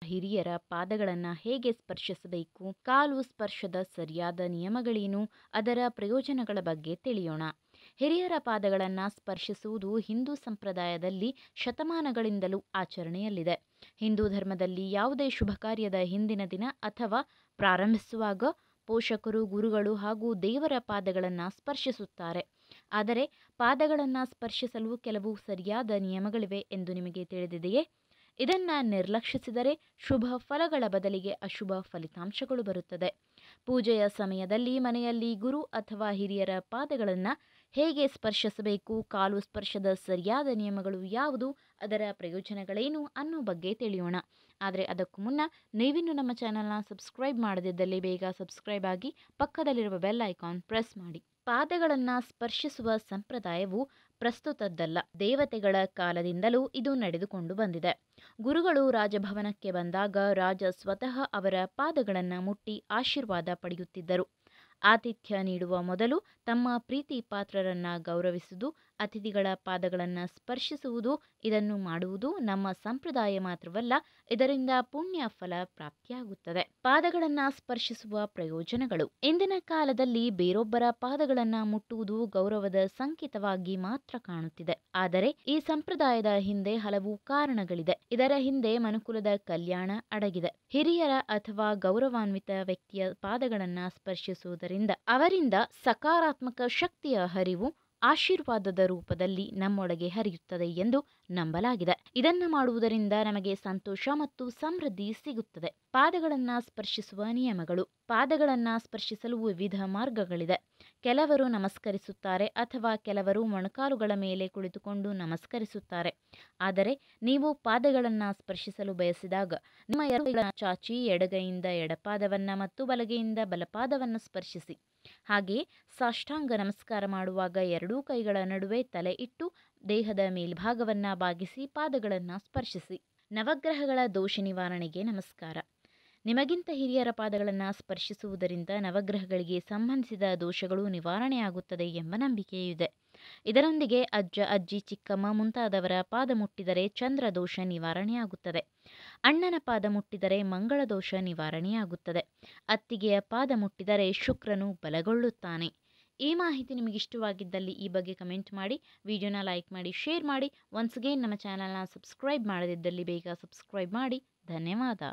ಹಿರಿಯರ ಪಾದಗಳನ್ನು ಹೇಗೆ ಸ್ಪರ್ಶಿಸಬೇಕು ಕಾಲು ಸ್ಪರ್ಶದ ಸರಿಯಾದ ನಿಯಮಗಳೇನು ಅದರ ಪ್ರಯೋಜನಗಳ ಬಗ್ಗೆ ತಿಳಿಯೋಣ ಹಿರಿಯರ ಪಾದಗಳನ್ನು ಸ್ಪರ್ಶಿಸುವುದು ಹಿಂದೂ ಸಂಪ್ರದಾಯದಲ್ಲಿ ಶತಮಾನಗಳಿಂದಲೂ ಆಚರಣೆಯಲ್ಲಿದೆ ಹಿಂದೂ ಧರ್ಮದಲ್ಲಿ ಯಾವುದೇ ಶುಭ ಕಾರ್ಯದ ಹಿಂದಿನ ದಿನ ಅಥವಾ ಪ್ರಾರಂಭಿಸುವಾಗ ಪೋಷಕರು ಗುರುಗಳು ಹಾಗೂ ದೇವರ ಪಾದಗಳನ್ನು ಸ್ಪರ್ಶಿಸುತ್ತಾರೆ ಆದರೆ ಪಾದಗಳನ್ನು ಸ್ಪರ್ಶಿಸಲು ಕೆಲವು ಸರಿಯಾದ ನಿಯಮಗಳಿವೆ ಎಂದು ನಿಮಗೆ ತಿಳಿದಿದೆಯೇ ಇದನ್ನು ನಿರ್ಲಕ್ಷಿಸಿದರೆ ಶುಭ ಫಲಗಳ ಬದಲಿಗೆ ಅಶುಭ ಫಲಿತಾಂಶಗಳು ಬರುತ್ತದೆ ಪೂಜೆಯ ಸಮಯದಲ್ಲಿ ಮನೆಯಲ್ಲಿ ಗುರು ಅಥವಾ ಹಿರಿಯರ ಪಾದಗಳನ್ನು ಹೇಗೆ ಸ್ಪರ್ಶಿಸಬೇಕು ಕಾಲು ಸ್ಪರ್ಶದ ಸರಿಯಾದ ನಿಯಮಗಳು ಯಾವುದು ಅದರ ಪ್ರಯೋಜನಗಳೇನು ಅನ್ನೋ ಬಗ್ಗೆ ತಿಳಿಯೋಣ ಆದರೆ ಅದಕ್ಕೂ ಮುನ್ನ ನೀವಿನ್ನು ನಮ್ಮ ಚಾನಲ್ನ ಸಬ್ಸ್ಕ್ರೈಬ್ ಮಾಡದಿದ್ದಲ್ಲಿ ಬೇಗ ಸಬ್ಸ್ಕ್ರೈಬ್ ಆಗಿ ಪಕ್ಕದಲ್ಲಿರುವ ಬೆಲ್ ಐಕಾನ್ ಪ್ರೆಸ್ ಮಾಡಿ ಪಾದಗಳನ್ನು ಸ್ಪರ್ಶಿಸುವ ಸಂಪ್ರದಾಯವು ಪ್ರಸ್ತುತದ್ದಲ್ಲ ದೇವತೆಗಳ ಕಾಲದಿಂದಲೂ ಇದು ನಡೆದುಕೊಂಡು ಬಂದಿದೆ ಗುರುಗಳು ರಾಜಭವನಕ್ಕೆ ಬಂದಾಗ ರಾಜ ಸ್ವತಃ ಅವರ ಪಾದಗಳನ್ನು ಮುಟ್ಟಿ ಆಶೀರ್ವಾದ ಪಡೆಯುತ್ತಿದ್ದರು ಆತಿಥ್ಯ ನೀಡುವ ಮೊದಲು ತಮ್ಮ ಪ್ರೀತಿ ಪಾತ್ರರನ್ನು ಗೌರವಿಸುವುದು ಅತಿಥಿಗಳ ಪಾದಗಳನ್ನು ಸ್ಪರ್ಶಿಸುವುದು ಇದನ್ನು ಮಾಡುವುದು ನಮ್ಮ ಸಂಪ್ರದಾಯ ಮಾತ್ರವಲ್ಲ ಇದರಿಂದ ಪುಣ್ಯ ಫಲ ಪ್ರಾಪ್ತಿಯಾಗುತ್ತದೆ ಪಾದಗಳನ್ನು ಸ್ಪರ್ಶಿಸುವ ಪ್ರಯೋಜನಗಳು ಇಂದಿನ ಕಾಲದಲ್ಲಿ ಬೇರೊಬ್ಬರ ಪಾದಗಳನ್ನು ಮುಟ್ಟುವುದು ಗೌರವದ ಸಂಕೇತವಾಗಿ ಮಾತ್ರ ಕಾಣುತ್ತಿದೆ ಆದರೆ ಈ ಸಂಪ್ರದಾಯದ ಹಿಂದೆ ಹಲವು ಕಾರಣಗಳಿದೆ ಇದರ ಹಿಂದೆ ಮನುಕುಲದ ಕಲ್ಯಾಣ ಅಡಗಿದೆ ಹಿರಿಯರ ಅಥವಾ ಗೌರವಾನ್ವಿತ ವ್ಯಕ್ತಿಯ ಪಾದಗಳನ್ನು ಸ್ಪರ್ಶಿಸುವುದರಿಂದ ಅವರಿಂದ ಸಕಾರಾತ್ಮಕ ಶಕ್ತಿಯ ಹರಿವು ಆಶೀರ್ವಾದದ ರೂಪದಲ್ಲಿ ನಮ್ಮೊಳಗೆ ಹರಿಯುತ್ತದೆ ಎಂದು ನಂಬಲಾಗಿದೆ ಇದನ್ನು ಮಾಡುವುದರಿಂದ ನಮಗೆ ಸಂತೋಷ ಮತ್ತು ಸಮೃದ್ಧಿ ಸಿಗುತ್ತದೆ ಪಾದಗಳನ್ನು ಸ್ಪರ್ಶಿಸುವ ನಿಯಮಗಳು ಪಾದಗಳನ್ನು ಸ್ಪರ್ಶಿಸಲು ವಿವಿಧ ಮಾರ್ಗಗಳಿದೆ ಕೆಲವರು ನಮಸ್ಕರಿಸುತ್ತಾರೆ ಅಥವಾ ಕೆಲವರು ಮೊಣಕಾಲುಗಳ ಮೇಲೆ ಕುಳಿತುಕೊಂಡು ನಮಸ್ಕರಿಸುತ್ತಾರೆ ಆದರೆ ನೀವು ಪಾದಗಳನ್ನು ಸ್ಪರ್ಶಿಸಲು ಬಯಸಿದಾಗ ನಿಮ್ಮ ಎರಡು ಚಾಚಿ ಎಡಗೈಯಿಂದ ಎಡಪಾದವನ್ನು ಮತ್ತು ಬಲಗೈಯಿಂದ ಬಲಪಾದವನ್ನು ಸ್ಪರ್ಶಿಸಿ ಹಾಗೆಯೇ ಸಾಷ್ಟಾಂಗ ನಮಸ್ಕಾರ ಮಾಡುವಾಗ ಎರಡೂ ಕೈಗಳ ನಡುವೆ ತಲೆ ಇಟ್ಟು ದೇಹದ ಮೇಲ್ಭಾಗವನ್ನು ಬಾಗಿಸಿ ಪಾದಗಳನ್ನು ಸ್ಪರ್ಶಿಸಿ ನವಗ್ರಹಗಳ ದೋಷ ನಿವಾರಣೆಗೆ ನಮಸ್ಕಾರ ನಿಮಗಿಂತ ಹಿರಿಯರ ಪಾದಗಳನ್ನು ಸ್ಪರ್ಶಿಸುವುದರಿಂದ ನವಗ್ರಹಗಳಿಗೆ ಸಂಬಂಧಿಸಿದ ದೋಷಗಳು ನಿವಾರಣೆಯಾಗುತ್ತದೆ ಎಂಬ ನಂಬಿಕೆಯಿದೆ ಇದರೊಂದಿಗೆ ಅಜ್ಜ ಅಜ್ಜಿ ಚಿಕ್ಕಮ್ಮ ಮುಂತಾದವರ ಪಾದ ಮುಟ್ಟಿದರೆ ಚಂದ್ರ ದೋಷ ನಿವಾರಣೆಯಾಗುತ್ತದೆ ಅಣ್ಣನ ಪಾದ ಮುಟ್ಟಿದರೆ ಮಂಗಳ ದೋಷ ನಿವಾರಣೆಯಾಗುತ್ತದೆ ಅತ್ತಿಗೆಯ ಪಾದ ಮುಟ್ಟಿದರೆ ಶುಕ್ರನು ಬಲಗೊಳ್ಳುತ್ತಾನೆ ಈ ಮಾಹಿತಿ ನಿಮಗೆ ಇಷ್ಟವಾಗಿದ್ದಲ್ಲಿ ಈ ಬಗ್ಗೆ ಕಮೆಂಟ್ ಮಾಡಿ ವಿಡಿಯೋನ ಲೈಕ್ ಮಾಡಿ ಶೇರ್ ಮಾಡಿ ಒನ್ಸ್ ಅಗೇನ್ ನಮ್ಮ ಚಾನಲ್ನ ಸಬ್ಸ್ಕ್ರೈಬ್ ಮಾಡದಿದ್ದಲ್ಲಿ ಬೇಗ ಸಬ್ಸ್ಕ್ರೈಬ್ ಮಾಡಿ ಧನ್ಯವಾದ